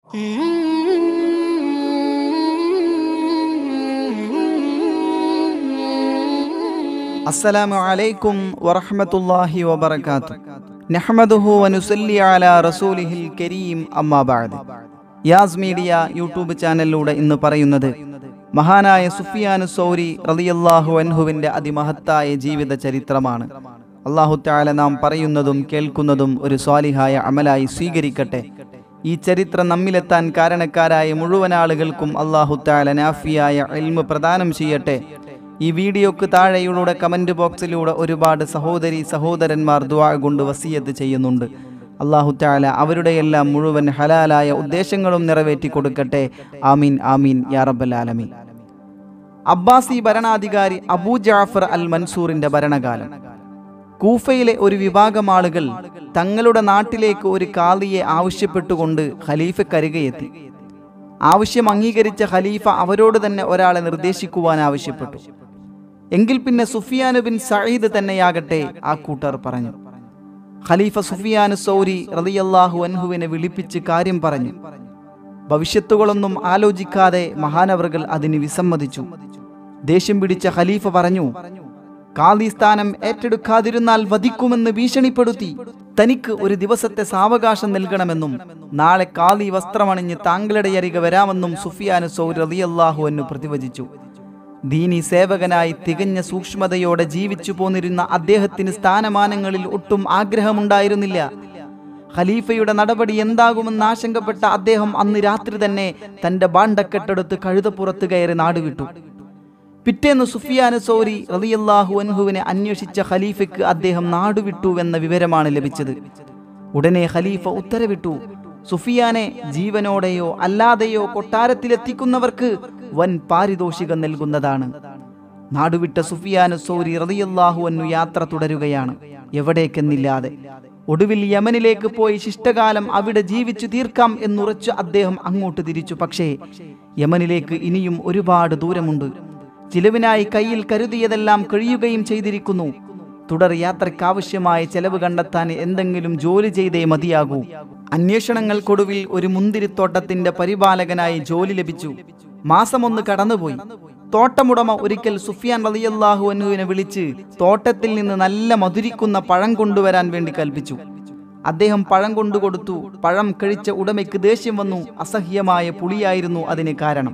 അസ്സലാമു അലൈക്കും വറഹ്മത്തുള്ളാഹി വബറകാത്തു നഹ്മദുഹു വനുസല്ലി അലാ റസൂലിഹിൽ കരീം അമ്മാ ബഅദ് യാസ് മീഡിയ യൂട്യൂബ് ചാനലിലൂടെ ഇന്ന് പറയുന്നത് മഹാനായ സുഫിയാനു സൗരി റളിയല്ലാഹു അൻഹുവിന്റെ അതിമഹത്തായ ജീവിത ചരിത്രമാണ് അള്ളാഹു തആല നാം പറയുന്നതും കേൾക്കുന്നതും ഒരു സ്വാലിഹായ അമലായി സ്വീകരിക്കട്ടെ ഈ ചരിത്രം നമ്മിലെത്താൻ കാരണക്കാരായ മുഴുവൻ ആളുകൾക്കും അള്ളാഹു തആല നാഫിയായ ഇൽമ് പ്രദാനം ചെയ്യട്ടെ ഈ വീഡിയോക്ക് താഴെയുടെ കമൻറ്റ് ബോക്സിലൂടെ ഒരുപാട് സഹോദരി സഹോദരന്മാർ ദുആ കൊണ്ട് വസിയത്ത് ചെയ്യുന്നുണ്ട് അള്ളാഹു താല അവരുടെയെല്ലാം മുഴുവൻ ഹലാലായ ഉദ്ദേശങ്ങളും നിറവേറ്റി കൊടുക്കട്ടെ ആമീൻ ആമീൻ യാ റബ്ബൽ ആലമീൻ അബ്ബാസി ഭരണാധികാരി അബൂ ജാഫർ അൽ മൻസൂറിന്റെ ഭരണകാലം കൂഫയിലെ ഒരു വിഭാഗം ആളുകൾ തങ്ങളുടെ നാട്ടിലേക്ക് ഒരു കാളിയെ ആവശ്യപ്പെട്ടുകൊണ്ട് ഖലീഫക്കരികയെത്തി ആവശ്യം അംഗീകരിച്ച ഖലീഫ അവരോട് തന്നെ ഒരാളെ നിർദ്ദേശിക്കുവാൻ ആവശ്യപ്പെട്ടു എങ്കിൽ പിന്നെ സുഫിയാനു ബിൻ സയ്യിദ് തന്നെയാകട്ടെ ആ കൂട്ടർ പറഞ്ഞു ഖലീഫ സുഫിയാനു സൗരി റളിയല്ലാഹു അൻഹുവിനെ വിളിപ്പിച്ച് കാര്യം പറഞ്ഞു ഭവിഷ്യത്തുകളൊന്നും ആലോചിക്കാതെ മഹാനവറുകൾ അതിന് വിസമ്മതിച്ചു ദേഷ്യം പിടിച്ച ഖലീഫ പറഞ്ഞു കാളി സ്ഥാനം ഏറ്റെടുക്കാതിരുന്നാൽ വധിക്കുമെന്ന് ഭീഷണിപ്പെടുത്തി തനിക്ക് ഒരു ദിവസത്തെ സാവകാശം നൽകണമെന്നും നാളെ കാളി വസ്ത്രമണിഞ്ഞ് താങ്കളുടെ അരികെ വരാമെന്നും സുഫിയാനു സൗരി റളിയല്ലാഹു അന്നു പ്രതിവചിച്ചു ദീനി സേവകനായി തികഞ്ഞ സൂക്ഷ്മതയോടെ ജീവിച്ചു പോന്നിരുന്ന അദ്ദേഹത്തിന് സ്ഥാനമാനങ്ങളിൽ ഒട്ടും ആഗ്രഹമുണ്ടായിരുന്നില്ല ഖലീഫയുടെ നടപടി എന്താകുമെന്ന് ആശങ്കപ്പെട്ട അദ്ദേഹം അന്ന് രാത്രി തന്നെ തന്റെ ബാണ്ടക്കെട്ടെടുത്ത് കഴുതപ്പുറത്ത് കയറി നാടുവിട്ടു പിറ്റേന്ന് സുഫിയാന് സോരി റളിയല്ലാഹു അൻഹുവിനെ അന്വേഷിച്ച ഖലീഫയ്ക്ക് അദ്ദേഹം നാടുവിട്ടു എന്ന വിവരമാണ് ലഭിച്ചത് ഉടനെ ഖലീഫ ഉത്തരവിട്ടു സുഫിയാനെ ജീവനോടെയോ അല്ലാതെയോ കൊട്ടാരത്തിലെത്തിക്കുന്നവർക്ക് വൻ പാരിതോഷികം നൽകുന്നതാണ് നാടുവിട്ട സുഫിയാന് സോരി റളിയല്ലാഹു അന്നു യാത്ര തുടരുകയാണ് എവിടേക്കെന്നില്ലാതെ ഒടുവിൽ യമനിലേക്ക് പോയി ശിഷ്ടകാലം അവിടെ ജീവിച്ചു തീർക്കാം എന്നുറച്ച് അദ്ദേഹം അങ്ങോട്ട് തിരിച്ചു പക്ഷേ യമനിലേക്ക് ഇനിയും ഒരുപാട് ദൂരമുണ്ട് ചിലവിനായി കയ്യിൽ കരുതിയതെല്ലാം കഴിയുകയും ചെയ്തിരിക്കുന്നു തുടർ യാത്രയ്ക്കാവശ്യമായ ചെലവ് കണ്ടെത്താൻ എന്തെങ്കിലും ജോലി ചെയ്തേ മതിയാകൂ അന്വേഷണങ്ങൾക്കൊടുവിൽ ഒരു മുന്തിരിത്തോട്ടത്തിന്റെ പരിപാലകനായി ജോലി ലഭിച്ചു മാസമൊന്ന് കടന്നുപോയി തോട്ടമുടമ ഒരിക്കൽ സുഫിയാൻ റളിയല്ലാഹു അന്നുവിനെ വിളിച്ച് തോട്ടത്തിൽ നിന്ന് നല്ല മധുരിക്കുന്ന പഴം കൊണ്ടുവരാൻ വേണ്ടി കൽപ്പിച്ചു അദ്ദേഹം പഴം കൊണ്ടുകൊടുത്തു പഴം കഴിച്ച ഉടമയ്ക്ക് ദേഷ്യം വന്നു അസഹ്യമായ പുളിയായിരുന്നു അതിന് കാരണം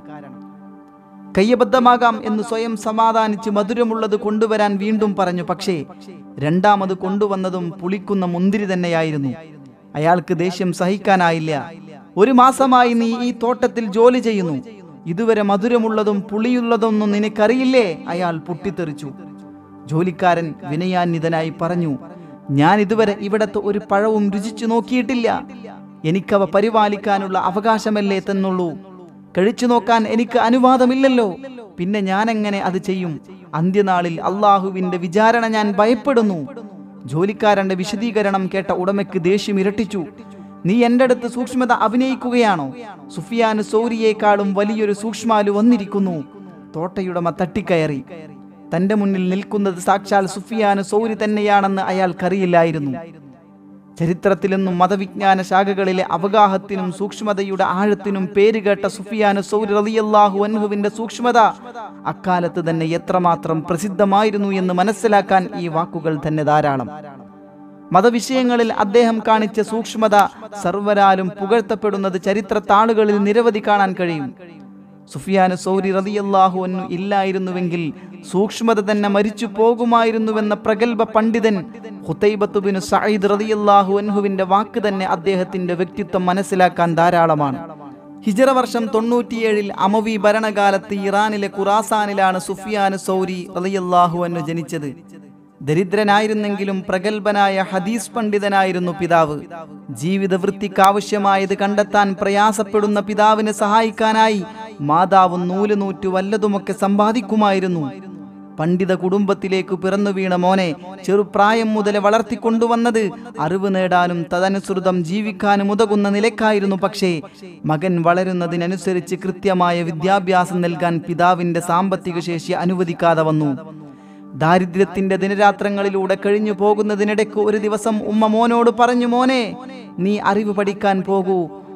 കയ്യബദ്ധമാകാം എന്ന് സ്വയം സമാധാനിച്ച് മധുരമുള്ളത് കൊണ്ടുവരാൻ വീണ്ടും പറഞ്ഞു പക്ഷേ രണ്ടാമത് കൊണ്ടുവന്നതും പുളിക്കുന്ന മുന്തിരി തന്നെയായിരുന്നു അയാൾക്ക് ദേഷ്യം സഹിക്കാനായില്ല ഒരു മാസമായി നീ ഈ തോട്ടത്തിൽ ജോലി ചെയ്യുന്നു ഇതുവരെ മധുരമുള്ളതും പുളിയുള്ളതൊന്നും നിനക്കറിയില്ലേ അയാൾ പൊട്ടിത്തെറിച്ചു ജോലിക്കാരൻ വിനയാന്വിതനായി പറഞ്ഞു ഞാൻ ഇതുവരെ ഇവിടത്തെ ഒരു പഴവും രുചിച്ചു നോക്കിയിട്ടില്ല എനിക്കവ പരിപാലിക്കാനുള്ള അവകാശമല്ലേ തന്നുള്ളൂ കഴിച്ചു നോക്കാൻ എനിക്ക് അനുവാദമില്ലല്ലോ പിന്നെ ഞാൻ എങ്ങനെ അത് ചെയ്യും അന്ത്യനാളിൽ അള്ളാഹുവിന്റെ വിചാരണ ഞാൻ ഭയപ്പെടുന്നു ജോലിക്കാരന്റെ വിശദീകരണം കേട്ട ഉടമയ്ക്ക് ദേഷ്യം ഇരട്ടിച്ചു നീ എൻ്റെ അടുത്ത് സൂക്ഷ്മത അഭിനയിക്കുകയാണോ സുഫിയാന് സൗരിയേക്കാളും വലിയൊരു സൂക്ഷ്മാലു വന്നിരിക്കുന്നു തോട്ടയുടമ തട്ടിക്കയറി തന്റെ മുന്നിൽ നിൽക്കുന്നത് സാക്ഷാൽ സുഫിയാന് സൗരി തന്നെയാണെന്ന് അയാൾക്കറിയില്ലായിരുന്നു ചരിത്രത്തിലെന്നും മതവിജ്ഞാന ശാഖകളിലെ അവഗാഹത്തിനും സൂക്ഷ്മതയുടെ ആഴത്തിനും പേരുകേട്ട സുഫിയാന് സൗരി റളിയല്ലാഹു അൻഹുവിന്റെ സൂക്ഷ്മത അക്കാലത്ത് തന്നെ എത്രമാത്രം പ്രസിദ്ധമായിരുന്നു എന്ന് മനസ്സിലാക്കാൻ ഈ വാക്കുകൾ തന്നെ ധാരാളം മതവിഷയങ്ങളിൽ അദ്ദേഹം കാണിച്ച സൂക്ഷ്മത സർവരാലും പുകഴ്ത്തപ്പെടുന്നത് ചരിത്ര താളുകളിൽ നിരവധി കാണാൻ കഴിയും സുഫിയാന് സൗരി റളിയല്ലാഹു അന്നു ഇല്ലായിരുന്നുവെങ്കിൽ സൂക്ഷ്മത തന്നെ മരിച്ചു പോകുമായിരുന്നുവെന്ന പ്രഗത്ഭ പണ്ഡിതൻ ഹുത്തൈബത്തുബിന് സയ്യിദ് റളിയല്ലാഹു അൻഹുവിന്റെ വാക്ക് തന്നെ അദ്ദേഹത്തിന്റെ വ്യക്തിത്വം മനസ്സിലാക്കാൻ ധാരാളമാണ് ഹിജറ വർഷം തൊണ്ണൂറ്റിയേഴിൽ അമവി ഭരണകാലത്ത് ഇറാനിലെ ഖുറാസാനിലാണ് സുഫിയാന് സൗരി റളിയല്ലാഹു അന്നു ജനിച്ചത് ദരിദ്രനായിരുന്നെങ്കിലും പ്രഗത്ഭനായ ഹദീസ് പണ്ഡിതനായിരുന്നു പിതാവ് ജീവിത വൃത്തിക്കാവശ്യമായത് കണ്ടെത്താൻ പ്രയാസപ്പെടുന്ന പിതാവിനെ സഹായിക്കാനായി മാതാവും നൂല് നൂറ്റു വല്ലതുമൊക്കെ സമ്പാദിക്കുമായിരുന്നു പണ്ഡിത കുടുംബത്തിലേക്ക് പിറന്നു വീണ മോനെ ചെറുപ്രായം മുതൽ വളർത്തിക്കൊണ്ടുവന്നത് അറിവ് നേടാനും തദനുസൃതം ജീവിക്കാനും ഉതകുന്ന നിലക്കായിരുന്നു പക്ഷേ മകൻ വളരുന്നതിനനുസരിച്ച് കൃത്യമായ വിദ്യാഭ്യാസം നൽകാൻ പിതാവിന്റെ സാമ്പത്തിക ശേഷി അനുവദിക്കാതെ വന്നു ദാരിദ്ര്യത്തിന്റെ ദിനരാത്രങ്ങളിലൂടെ കഴിഞ്ഞു പോകുന്നതിനിടയ്ക്ക് ഒരു ദിവസം ഉമ്മ മോനോട് പറഞ്ഞു മോനെ നീ അറിവ് പഠിക്കാൻ പോകൂ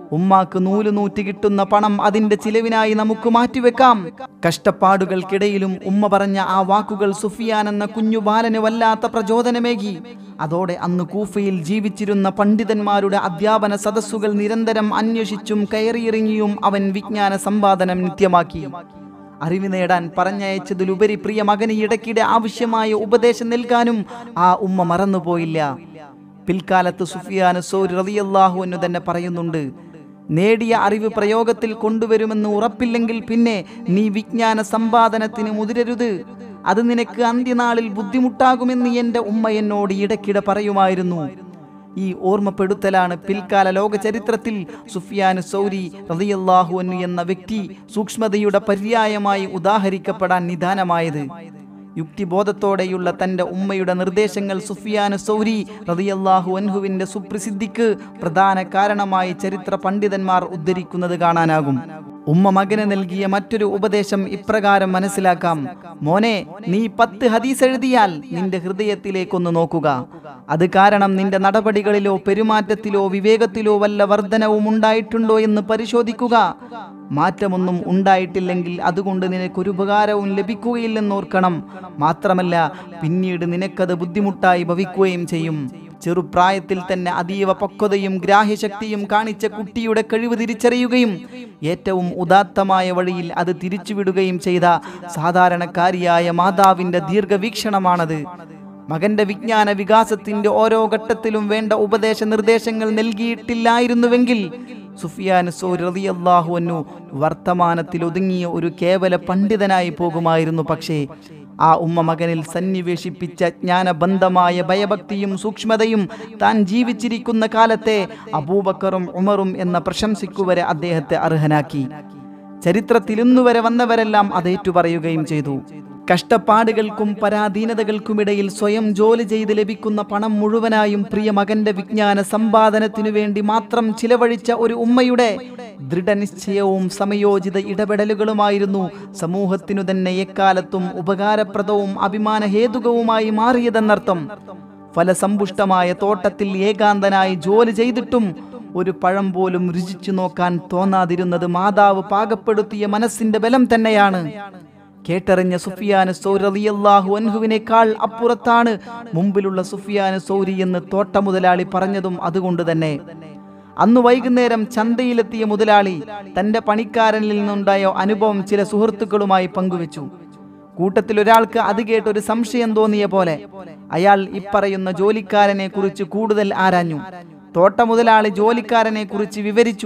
ഉമ്മാക്ക് നൂല് നൂറ്റി കിട്ടുന്ന പണം അതിന്റെ ചിലവിനായി നമുക്ക് മാറ്റിവെക്കാം കഷ്ടപ്പാടുകൾക്കിടയിലും ഉമ്മ പറഞ്ഞ ആ വാക്കുകൾ സുഫിയാൻ എന്ന കുഞ്ഞു ബാലന് വല്ലാത്ത പ്രചോദനമേകി അതോടെ അന്ന് കൂഫയിൽ ജീവിച്ചിരുന്ന പണ്ഡിതന്മാരുടെ അധ്യാപന സദസ്സുകൾ നിരന്തരം അന്വേഷിച്ചും കയറിയിറങ്ങിയും അവൻ വിജ്ഞാന സമ്പാദനം നിത്യമാക്കി അറിവ് നേടാൻ പറഞ്ഞയച്ചതിലുപരി പ്രിയ മകന് ഇടയ്ക്കിടെ ആവശ്യമായ ഉപദേശം നൽകാനും ആ ഉമ്മ മറന്നുപോയില്ല പിൽക്കാലത്ത് സുഫിയാന് സൗരി റളിയല്ലാഹു എന്ന് തന്നെ പറയുന്നുണ്ട് നേടിയ അറിവ് പ്രയോഗത്തിൽ കൊണ്ടുവരുമെന്ന് ഉറപ്പില്ലെങ്കിൽ പിന്നെ നീ വിജ്ഞാന സമ്പാദനത്തിന് മുതിരരുത് അത് നിനക്ക് അന്ത്യനാളിൽ ബുദ്ധിമുട്ടാകുമെന്ന് എൻ്റെ ഉമ്മ എന്നോട് ഇടയ്ക്കിടെ പറയുമായിരുന്നു ഈ ഓർമ്മപ്പെടുത്തലാണ് പിൽക്കാല ലോക ചരിത്രത്തിൽ സുഫിയാൻ സൗരി റളിയല്ലാഹു അൻഹു എന്ന വ്യക്തി സൂക്ഷ്മതയുടെ പര്യായമായി ഉദാഹരിക്കപ്പെടാൻ നിദാനമായത് യുക്തിബോധത്തോടെയുള്ള തൻ്റെ ഉമ്മയുടെ നിർദ്ദേശങ്ങൾ സുഫിയാൻ സൗരി റളിയല്ലാഹു അൻഹുവിൻ്റെ സുപ്രസിദ്ധിക്ക് പ്രധാന കാരണമായി ചരിത്ര പണ്ഡിതന്മാർ ഉദ്ധരിക്കുന്നത് കാണാനാകും ഉമ്മ മകന് നൽകിയ മറ്റൊരു ഉപദേശം ഇപ്രകാരം മനസ്സിലാക്കാം മോനെ നീ പത്ത് ഹദീസ് എഴുതിയാൽ നിന്റെ ഹൃദയത്തിലേക്കൊന്ന് നോക്കുക അത് കാരണം നിന്റെ നടപടികളിലോ പെരുമാറ്റത്തിലോ വിവേകത്തിലോ വല്ല വർധനവും ഉണ്ടായിട്ടുണ്ടോ എന്ന് പരിശോധിക്കുക മാറ്റമൊന്നും ഉണ്ടായിട്ടില്ലെങ്കിൽ അതുകൊണ്ട് നിനക്കൊരു ഉപകാരവും ലഭിക്കുകയില്ലെന്നോർക്കണം മാത്രമല്ല പിന്നീട് നിനക്കത് ബുദ്ധിമുട്ടായി ഭവിക്കുകയും ചെയ്യും ചെറുപ്രായത്തിൽ തന്നെ അതീവ പക്വതയും ഗ്രാഹ്യശക്തിയും കാണിച്ച കുട്ടിയുടെ കഴിവ് തിരിച്ചറിയുകയും ഏറ്റവും ഉദാത്തമായ വഴിയിൽ അത് തിരിച്ചുവിടുകയും ചെയ്ത സാധാരണക്കാരിയായ മാതാവിൻ്റെ ദീർഘവീക്ഷണമാണത് മകന്റെ വിജ്ഞാന വികാസത്തിന്റെ ഓരോ ഘട്ടത്തിലും വേണ്ട ഉപദേശ നിർദ്ദേശങ്ങൾ നൽകിയിട്ടില്ലായിരുന്നുവെങ്കിൽ സുഫിയാൻ സോറിയല്ലാഹുവന്നു വർത്തമാനത്തിൽ ഒതുങ്ങിയ ഒരു കേവല പണ്ഡിതനായി പോകുമായിരുന്നു പക്ഷേ ആ ഉമ്മ മകനിൽ സന്നിവേശിപ്പിച്ച ജ്ഞാനബന്ധമായ ഭയഭക്തിയും സൂക്ഷ്മതയും താൻ ജീവിച്ചിരിക്കുന്ന കാലത്തെ അബൂബക്കറും ഉമറും എന്ന പ്രശംസിക്കുവരെ അദ്ദേഹത്തെ അർഹനാക്കി ചരിത്രത്തിൽ ഇന്നുവരെ വന്നവരെല്ലാം അതേറ്റു പറയുകയും ചെയ്തു കഷ്ടപ്പാടുകൾക്കും പരാധീനതകൾക്കുമിടയിൽ സ്വയം ജോലി ചെയ്ത് ലഭിക്കുന്ന പണം മുഴുവനായും പ്രിയ മകന്റെ വിജ്ഞാന സമ്പാദനത്തിനു വേണ്ടി മാത്രം ചിലവഴിച്ച ഒരു ഉമ്മയുടെ ദൃഢനിശ്ചയവും സമയോചിത ഇടപെടലുകളുമായിരുന്നു സമൂഹത്തിനു തന്നെ എക്കാലത്തും ഉപകാരപ്രദവും അഭിമാനഹേതുകവുമായി മാറിയതെന്നർത്ഥം ഫലസമ്പുഷ്ടമായ തോട്ടത്തിൽ ഏകാന്തനായി ജോലി ചെയ്തിട്ടും ഒരു പഴം പോലും രുചിച്ചു നോക്കാൻ തോന്നാതിരുന്നത് മാതാവ് പാകപ്പെടുത്തിയ മനസ്സിന്റെ ബലം തന്നെയാണ് കേട്ടറിഞ്ഞ സുഫിയാന് സൗറിയല്ലാഹു അൻഹുവിനേക്കാൾ അപ്പുറത്താണ് മുമ്പിലുള്ള സുഫിയാന് സൗരി എന്ന് തോട്ട മുതലാളി പറഞ്ഞതും അതുകൊണ്ട് തന്നെ അന്ന് വൈകുന്നേരം ചന്തയിലെത്തിയ മുതലാളി തന്റെ പണിക്കാരനിൽ നിന്നുണ്ടായ അനുഭവം ചില സുഹൃത്തുക്കളുമായി പങ്കുവച്ചു കൂട്ടത്തിൽ ഒരാൾക്ക് അത് കേട്ട് ഒരു സംശയം തോന്നിയ പോലെ അയാൾ ഇപ്പറയുന്ന ജോലിക്കാരനെ കുറിച്ച് കൂടുതൽ ആരാഞ്ഞു തോട്ട മുതലാളി ജോലിക്കാരനെ കുറിച്ച് വിവരിച്ചു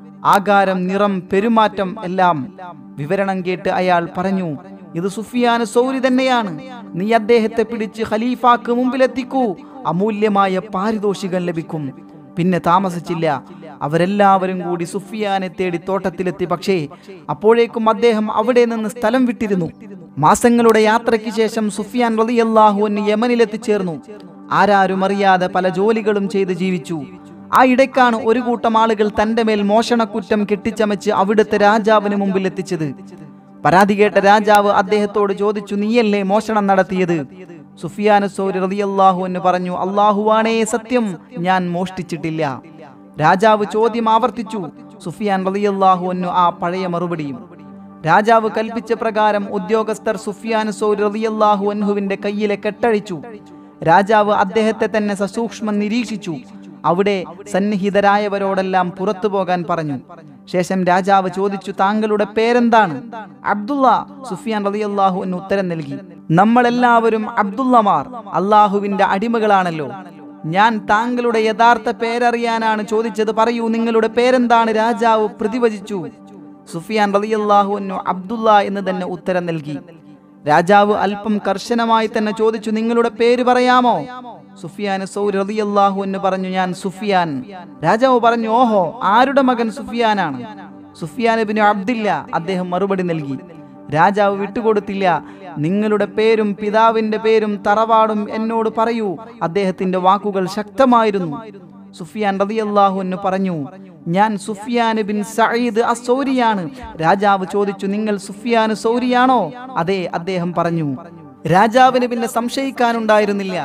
ആകാരം നിറം പെരുമാറ്റം എല്ലാം വിവരണം കേട്ട് അയാൾ പറഞ്ഞു ഇത് സുഫിയാന് സൗരി തന്നെയാണ് നീ അദ്ദേഹത്തെ പിടിച്ച് ഖലീഫാക്ക് മുമ്പിലെത്തിക്കൂ അമൂല്യമായ പാരിതോഷികം ലഭിക്കും പിന്നെ താമസിച്ചില്ല അവരെല്ലാവരും കൂടി സുഫിയാനെ തേടി തോട്ടത്തിലെത്തി പക്ഷേ അപ്പോഴേക്കും അദ്ദേഹം അവിടെ നിന്ന് സ്ഥലം വിട്ടിരുന്നു മാസങ്ങളുടെ യാത്രയ്ക്ക് ശേഷം സുഫിയാൻ റളിയല്ലാഹു അൻഹു യമനിലെത്തിച്ചേർന്നു ആരാരും അറിയാതെ പല ജോലികളും ചെയ്ത് ജീവിച്ചു ആ ഇടയ്ക്കാണ് ഒരു കൂട്ടം ആളുകൾ തന്റെ മേൽ മോഷണക്കുറ്റം കെട്ടിച്ചമച്ച് അവിടുത്തെ രാജാവിന് മുമ്പിൽ എത്തിച്ചത് പരാതി കേട്ട രാജാവ് അദ്ദേഹത്തോട് ചോദിച്ചു നീയല്ലേ മോഷണം നടത്തിയത് സുഫിയാന സൗരി റളിയല്ലാഹു എന്ന് പറഞ്ഞു അള്ളാഹുവാണേ സത്യം ഞാൻ മോഷ്ടിച്ചിട്ടില്ല രാജാവ് ചോദ്യം ആവർത്തിച്ചു സുഫിയാൻ റളിയല്ലാഹു അന്നു ആ പഴയ മറുപടിയും രാജാവ് കൽപ്പിച്ച പ്രകാരം ഉദ്യോഗസ്ഥർ സുഫിയാൻ സൗരി റളിയല്ലാഹു അൻഹുവിന്റെ കയ്യിലെ കെട്ടഴിച്ചു രാജാവ് അദ്ദേഹത്തെ തന്നെ സസൂക്ഷ്മം നിരീക്ഷിച്ചു അവിടെ സന്നിഹിതരായവരോടെല്ലാം പുറത്തു പോകാൻ പറഞ്ഞു ശേഷം രാജാവ് ചോദിച്ചു താങ്കളുടെ പേരെന്താണ് അബ്ദുള്ള സുഫിയാൻ റളിയല്ലാഹു എന്ന് ഉത്തരം നൽകി നമ്മളെല്ലാവരും അബ്ദുള്ളമാർ അള്ളാഹുവിന്റെ അടിമകളാണല്ലോ ഞാൻ താങ്കളുടെ യഥാർത്ഥ പേരറിയാനാണ് ചോദിച്ചത് പറയൂ നിങ്ങളുടെ പേരെന്താണ് രാജാവ് പ്രതിവചിച്ചു സുഫിയാൻ റളിയല്ലാഹു അൻഹു അബ്ദുള്ള എന്ന് തന്നെ ഉത്തരം നൽകി രാജാവ് അല്പം കർശനമായി തന്നെ ചോദിച്ചു നിങ്ങളുടെ പേര് പറയാമോ സുഫിയാൻ സൗർ റളിയല്ലാഹു എന്ന് പറഞ്ഞു ഞാൻ സുഫിയാൻ രാജാവ് പറഞ്ഞു ഓഹോ ആരുടെ മകൻ സുഫിയാനാണ് സുഫിയാൻ ബിൻ അബ്ദില്ല അദ്ദേഹം മറുപടി നൽകി രാജാവ് വിട്ടുകൊടുത്തില്ല നിങ്ങളുടെ പേരും പിതാവിന്റെ പേരും തറവാടും എന്നോട് പറയൂ അദ്ദേഹത്തിന്റെ വാക്കുകൾ ശക്തമായിരുന്നു സുഫിയാൻ റളിയല്ലാഹു എന്ന് പറഞ്ഞു ഞാൻ സുഫിയാൻ ബിൻ സഈദ് അസൗരിയാണ് രാജാവ് ചോദിച്ചു നിങ്ങൾ സുഫിയാൻ സൗരിയാണോ അതെ അദ്ദേഹം പറഞ്ഞു രാജാവിന് പിന്നെ സംശയിക്കാനുണ്ടായിരുന്നില്ല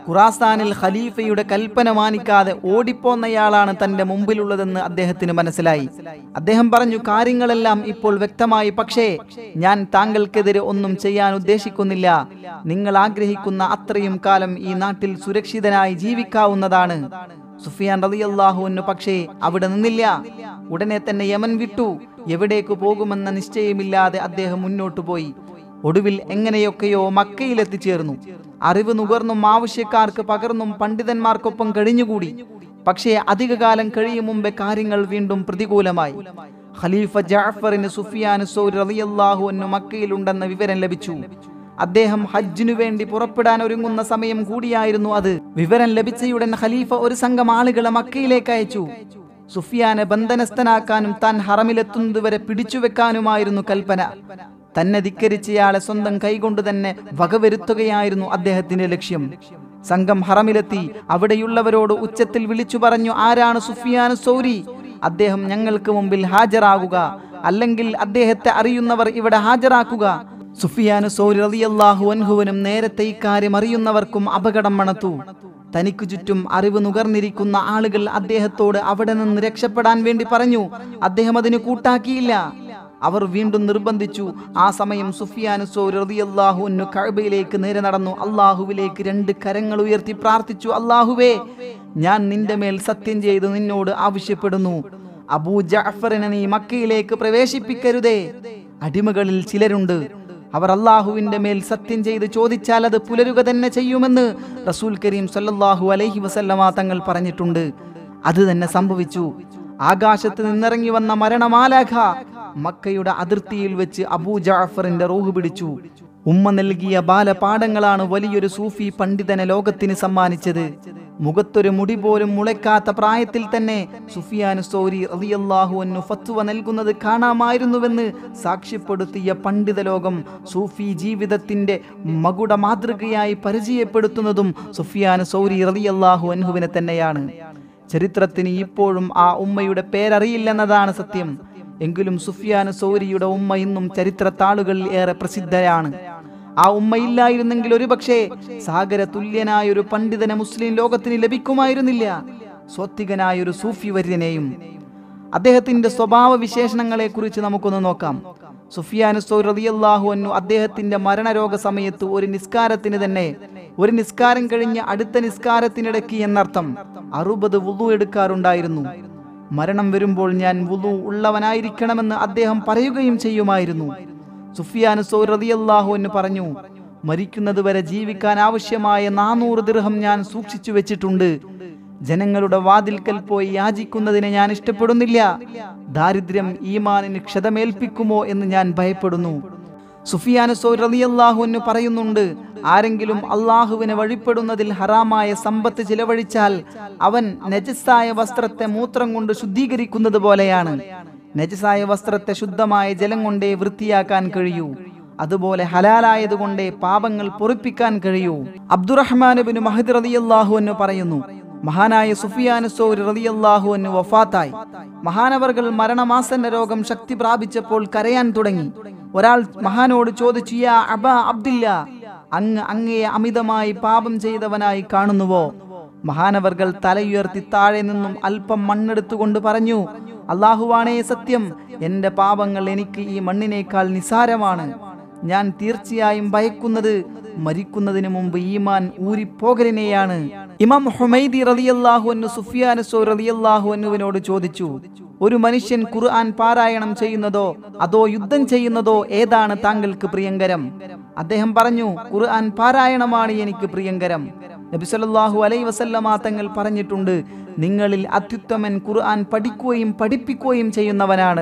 ഖുറാസാനിൽ ഖലീഫയുടെ കൽപ്പന മാനിക്കാതെ ഓടിപ്പോന്നയാളാണ് തന്റെ മുമ്പിലുള്ളതെന്ന് അദ്ദേഹത്തിന് മനസ്സിലായി അദ്ദേഹം പറഞ്ഞു കാര്യങ്ങളെല്ലാം ഇപ്പോൾ വ്യക്തമായി പക്ഷേ ഞാൻ താങ്കൾക്കെതിരെ ഒന്നും ചെയ്യാൻ ഉദ്ദേശിക്കുന്നില്ല നിങ്ങൾ ആഗ്രഹിക്കുന്ന അത്രയും കാലം ഈ നാട്ടിൽ സുരക്ഷിതനായി ജീവിക്കാവുന്നതാണ് സുഫിയാൻ റളിയല്ലാഹുവിന് പക്ഷേ അവിടെ നിന്നില്ല ഉടനെ തന്നെ യമൻ വിട്ടു എവിടേക്ക് പോകുമെന്ന നിശ്ചയമില്ലാതെ അദ്ദേഹം മുന്നോട്ടു പോയി ഒടുവിൽ എങ്ങനെയൊക്കെയോ മക്കയിൽ എത്തിച്ചേർന്നു അറിവ് നുകർന്നും ആവശ്യക്കാർക്ക് പകർന്നും പണ്ഡിതന്മാർക്കൊപ്പം കഴിഞ്ഞുകൂടി പക്ഷേ അധികകാലം കഴിയും മുമ്പേ കാര്യങ്ങൾ വീണ്ടും പ്രതികൂലമായി ഖലീഫ ജാഫറിന് സുഫിയാൻ സൗരി റളിയല്ലാഹു അൻഹു മക്കയിലുണ്ടെന്ന വിവരം ലഭിച്ചു അദ്ദേഹം ഹജ്ജിനു വേണ്ടി പുറപ്പെടാൻ ഒരുങ്ങുന്ന സമയം കൂടിയായിരുന്നു അത് വിവരം ലഭിച്ചയുടൻ ഖലീഫ ഒരു സംഘം ആളുകളെ മക്കയിലേക്ക് അയച്ചു സുഫിയാനെ ബന്ധനസ്ഥനാക്കാനും താൻ ഹറമിലെത്തുന്നതുവരെ പിടിച്ചുവെക്കാനുമായിരുന്നു കൽപ്പന തന്നെ ധിക്കരിച്ചയാളെ സ്വന്തം കൈകൊണ്ട് തന്നെ വകവരുത്തുകയായിരുന്നു അദ്ദേഹത്തിന്റെ ലക്ഷ്യം സംഘം ഹറമിലെത്തി അവിടെയുള്ളവരോട് ഉച്ചത്തിൽ വിളിച്ചു പറഞ്ഞു ആരാണ് സുഫിയാൻ സൗരി അദ്ദേഹം ഞങ്ങൾക്ക് മുമ്പിൽ ഹാജരാകുക അല്ലെങ്കിൽ അദ്ദേഹത്തെ അറിയുന്നവർ ഇവിടെ ഹാജരാക്കുക സുഫിയാന് സൗരി റളിയല്ലാഹു അൻഹുവിനും നേരത്തെ ഇക്കാര്യം അറിയുന്നവർക്കും അപകടം മണത്തു തനിക്കു ചുറ്റും അറിവ് നുകർന്നിരിക്കുന്ന ആളുകൾ അദ്ദേഹത്തോട് അവിടെ നിന്ന് രക്ഷപ്പെടാൻ വേണ്ടി പറഞ്ഞു അദ്ദേഹം അതിന് കൂട്ടാക്കിയില്ല അവർ വീണ്ടും നിർബന്ധിച്ചു ആ സമയം സുഫിയാൻ റളിയല്ലാഹു അൻഹു കഅബയിലേക്ക് നേരെ നടന്നു അള്ളാഹുവിലേക്ക് രണ്ട് കരങ്ങൾ ഉയർത്തി പ്രാർത്ഥിച്ചു അള്ളാഹുവേ ഞാൻ നിന്റെ മേൽ സത്യം ചെയ്ത് നിന്നോട് ആവശ്യപ്പെടുന്നു അബൂ ജഅഫറിനെ നീ മക്കയിലേക്ക് പ്രവേശിപ്പിക്കരുതേ അടിമകളിൽ ചിലരുണ്ട് അവർ അള്ളാഹുവിന്റെ മേൽ സത്യം ചെയ്ത് ചോദിച്ചാൽ അത് പുലരുക തന്നെ ചെയ്യുമെന്ന് റസൂൽ കരീം സല്ലല്ലാഹു അലൈഹി വസല്ലമ തങ്ങൾ പറഞ്ഞിട്ടുണ്ട് അത് തന്നെ സംഭവിച്ചു ആകാശത്ത് നിന്നിറങ്ങി വന്ന മരണമാലാഖ മക്കയുടെ അതിർത്തിയിൽ വെച്ച് അബൂ ജാഫറിന്റെ റൂഹ് പിടിച്ചു ഉമ്മ നൽകിയ ബാലപാഠങ്ങളാണ് വലിയൊരു സൂഫി പണ്ഡിതനെ ലോകത്തിന് സമ്മാനിച്ചത് മുഖത്തൊരു മുടി പോലും മുളയ്ക്കാത്ത പ്രായത്തിൽ തന്നെ സുഫിയാൻ സോരി റളിയല്ലാഹു അൻഹു ഫത്വ നൽകുന്നത് കാണാമായിരുന്നുവെന്ന് സാക്ഷ്യപ്പെടുത്തിയ പണ്ഡിത ലോകം സൂഫി ജീവിതത്തിന്റെ മകുട മാതൃകയായി പരിചയപ്പെടുത്തുന്നതും സുഫിയാൻ സൗരി റളിയല്ലാഹു അൻഹുവിനെ തന്നെയാണ് ചരിത്രത്തിന് ഇപ്പോഴും ആ ഉമ്മയുടെ പേരറിയില്ലെന്നതാണ് സത്യം എങ്കിലും സുഫിയാൻ സൗരിയുടെ ഉമ്മ ഇന്നും ചരിത്ര താളുകളിൽ ഏറെ പ്രസിദ്ധയാണ് ആ ഉമ്മയില്ലായിരുന്നെങ്കിൽ ഒരുപക്ഷേ സാഗര തുല്യനായ ഒരു പണ്ഡിതനെ മുസ്ലിം ലോകത്തിന് ലഭിക്കുമായിരുന്നില്ല സ്വത്തികനായ ഒരു സൂഫി വര്യനെയും അദ്ദേഹത്തിന്റെ സ്വഭാവ വിശേഷണങ്ങളെ കുറിച്ച് നമുക്കൊന്ന് നോക്കാം സുഫിയാനു റളിയല്ലാഹു അൻഹു അദ്ദേഹത്തിന്റെ മരണരോഗ സമയത്ത് ഒരു നിസ്കാരത്തിന് തന്നെ ഒരു നിസ്കാരം കഴിഞ്ഞ് അടുത്ത നിസ്കാരത്തിനിടയ്ക്ക് എന്നർത്ഥം അറുപത് വുളു എടുക്കാറുണ്ടായിരുന്നു മരണം വരുമ്പോൾ ഞാൻ വുളു ഉള്ളവനായിരിക്കണമെന്ന് അദ്ദേഹം പറയുകയും ചെയ്യുമായിരുന്നു സുഫിയാൻ റളിയല്ലാഹു എന്ന് പറഞ്ഞു മരിക്കുന്നത് വരെ ജീവിക്കാൻ ആവശ്യമായ നാനൂറ് ദിർഹം ഞാൻ സൂക്ഷിച്ചു വെച്ചിട്ടുണ്ട് ജനങ്ങളുടെ വാതിൽക്കൽ പോയി യാചിക്കുന്നതിനെ ഞാൻ ഇഷ്ടപ്പെടുന്നില്ല ദാരിദ്ര്യം ഈമാനിന് ക്ഷതമേൽപ്പിക്കുമോ എന്ന് ഞാൻ ഭയപ്പെടുന്നു സുഫിയാൻ റളിയല്ലാഹു എന്ന് പറയുന്നുണ്ട് ആരെങ്കിലും അള്ളാഹുവിനെ വഴിപ്പെടുന്നതിൽ ഹറാമായ സമ്പത്ത് ചിലവഴിച്ചാൽ അവൻ നജസായ വസ്ത്രത്തെ മൂത്രം കൊണ്ട് ശുദ്ധീകരിക്കുന്നത് പോലെയാണ് നജസായ വസ്ത്രത്തെ ശുദ്ധമായ ജലം കൊണ്ടേ വൃത്തിയാക്കാൻ കഴിയൂ അതുപോലെ ഹലാലായതുകൊണ്ടേ പാപങ്ങൾ പൊറിപ്പിക്കാൻ കഴിയൂ അബ്ദുറഹ്മാൻ ബിൻ മഹദ് റളിയല്ലാഹു എന്ന് പറയുന്നു മഹാനായ സുഫിയാൻ സൗരി റളിയല്ലാഹു എന്ന് വഫാത്തായി മഹാനവർകൾ മരണമാസന്ന രോഗം ശക്തി പ്രാപിച്ചപ്പോൾ കരയാൻ തുടങ്ങി ഒരാൾ മഹാനോട് ചോദിച്ചു യാ അബ അബ്ദില്ല അങ്ങ് അങ്ങയെ അമിതമായി പാപം ചെയ്തവനായി കാണുന്നുവോ മഹാനവർകൾ തലയുയർത്തി താഴെ നിന്നും അല്പം മണ്ണെടുത്തുകൊണ്ട് പറഞ്ഞു അള്ളാഹുവാണേ സത്യം എന്റെ പാപങ്ങൾ എനിക്ക് ഈ മണ്ണിനേക്കാൾ നിസാരമാണ് ഞാൻ തീർച്ചയായും ഭയക്കുന്നത് മരിക്കുന്നതിന് മുമ്പ് ഈമാൻ ഊരിപ്പോകലിനെയാണ് ഇമാം ഹുമൈദി റളിയല്ലാഹു അൻഹു സുഫിയാൻ സോ റളിയല്ലാഹു അൻഹുവിനോട് ചോദിച്ചു ഒരു മനുഷ്യൻ ഖുർആൻ പാരായണം ചെയ്യുന്നതോ അതോ യുദ്ധം ചെയ്യുന്നതോ ഏതാണ് താങ്കൾക്ക് പ്രിയങ്കരം അദ്ദേഹം പറഞ്ഞു ഖുർആൻ പാരായണമാണ് എനിക്ക് പ്രിയങ്കരം നബി സല്ലല്ലാഹു അലൈഹി വസല്ലമ തങ്ങൾ പറഞ്ഞിട്ടുണ്ട് നിങ്ങളിൽ അത്യുത്തമൻ ഖുർആൻ പഠിക്കുകയും പഠിപ്പിക്കുകയും ചെയ്യുന്നവനാണ്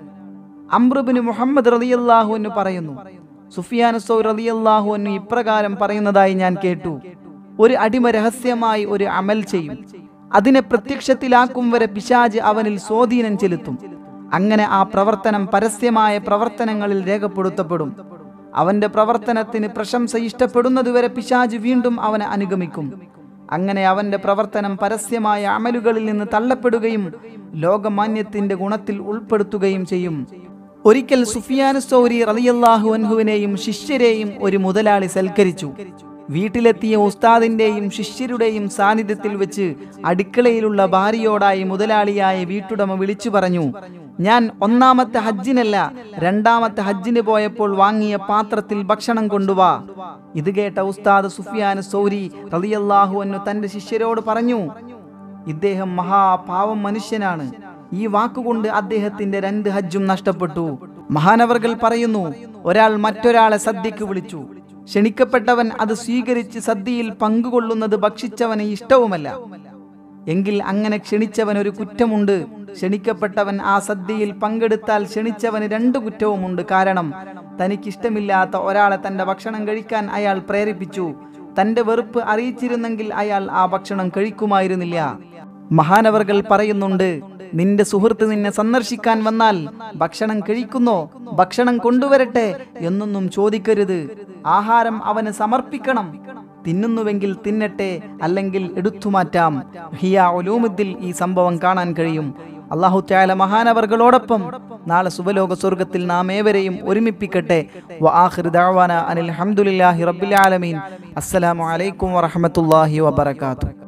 അമ്രുബിന് മുഹമ്മദ് റളിയല്ലാഹു എന്ന് പറയുന്നു സുഫിയാൻ സൗ റളിയല്ലാഹു എന്ന് ഇപ്രകാരം പറയുന്നതായി ഞാൻ കേട്ടു ഒരു അടിമ രഹസ്യമായി ഒരു അമൽ ചെയ്യും അതിനെ പ്രത്യക്ഷത്തിലാക്കും വരെ പിശാജ് അവനിൽ സ്വാധീനം ചെലുത്തും അങ്ങനെ ആ പ്രവർത്തനം പരസ്യമായ പ്രവർത്തനങ്ങളിൽ രേഖപ്പെടുത്തപ്പെടും അവന്റെ പ്രവർത്തനത്തിന് പ്രശംസ ഇഷ്ടപ്പെടുന്നതുവരെ പിശാജ് വീണ്ടും അവനെ അനുഗമിക്കും അങ്ങനെ അവന്റെ പ്രവർത്തനം പരസ്യമായ അമലുകളിൽ നിന്ന് തള്ളപ്പെടുകയും ലോകമാന്യത്തിന്റെ ഗുണത്തിൽ ഉൾപ്പെടുത്തുകയും ചെയ്യും ഒരിക്കൽ സുഫിയാൻ സൗരി റളിയല്ലാഹു അൻഹുവിനെയും ശിഷ്യരെയും ഒരു മുതലാളി സൽക്കരിച്ചു വീട്ടിലെത്തിയ ഉസ്താദിന്റെയും ശിഷ്യരുടെയും സാന്നിധ്യത്തിൽ വെച്ച് അടുക്കളയിലുള്ള ഭാര്യയോടായി മുതലാളിയായ വീട്ടുടമ വിളിച്ചു പറഞ്ഞു ഞാൻ ഒന്നാമത്തെ ഹജ്ജിനല്ല രണ്ടാമത്തെ ഹജ്ജിന് പോയപ്പോൾ വാങ്ങിയ പാത്രത്തിൽ ഭക്ഷണം കൊണ്ടുവാ ഇത് കേട്ട ഉസ്താദ് സുഫിയാൻ സൗരി റളിയല്ലാഹു അന്നു തന്റെ ശിഷ്യരോട് പറഞ്ഞു ഇദ്ദേഹം മഹാപാവം മനുഷ്യനാണ് ഈ വാക്കുകൊണ്ട് അദ്ദേഹത്തിന്റെ രണ്ട് ഹജ്ജും നഷ്ടപ്പെട്ടു മഹാനവർകൾ പറയുന്നു ഒരാൾ മറ്റൊരാളെ സദ്യക്ക് വിളിച്ചു ക്ഷണിക്കപ്പെട്ടവൻ അത് സ്വീകരിച്ച് സദ്യയിൽ പങ്കുകൊള്ളുന്നത് ഭക്ഷിച്ചവന് ഇഷ്ടവുമല്ല എങ്കിൽ അങ്ങനെ ക്ഷണിച്ചവൻ ഒരു കുറ്റമുണ്ട് ക്ഷണിക്കപ്പെട്ടവൻ ആ സദ്യയിൽ പങ്കെടുത്താൽ ക്ഷണിച്ചവന് രണ്ട് കുറ്റവുമുണ്ട് കാരണം തനിക്കിഷ്ടമില്ലാത്ത ഒരാളെ തന്റെ ഭക്ഷണം കഴിക്കാൻ അയാൾ പ്രേരിപ്പിച്ചു തന്റെ വെറുപ്പ് അറിയിച്ചിരുന്നെങ്കിൽ അയാൾ ആ ഭക്ഷണം കഴിക്കുമായിരുന്നില്ല മഹാനവർകൾ പറയുന്നുണ്ട് നിന്റെ സുഹൃത്ത് നിന്നെ സന്ദർശിക്കാൻ വന്നാൽ ഭക്ഷണം കഴിക്കുന്നോ ഭക്ഷണം കൊണ്ടുവരട്ടെ എന്നൊന്നും ചോദിക്കരുത് ആഹാരം അവന് സമർപ്പിക്കണം തിന്നുന്നുവെങ്കിൽ തിന്നട്ടെ അല്ലെങ്കിൽ എടുത്തുമാറ്റാം ഹിയ ഒലൂമുദ്ദിൽ ഈ സംഭവം കാണാൻ കഴിയും അള്ളാഹു ത്യാല മഹാനവർകളോടൊപ്പം നാളെ സുബലോക സ്വർഗത്തിൽ നാം ഏവരെയും ഒരുമിപ്പിക്കട്ടെ വആഖിറു ദഅവാന അനിൽ ഹംദുലില്ലാഹി റബ്ബിൽ ആലമീൻ അസ്സലാമു അലൈക്കും വറഹ്മത്തുള്ളാഹി വബറകാതുഹു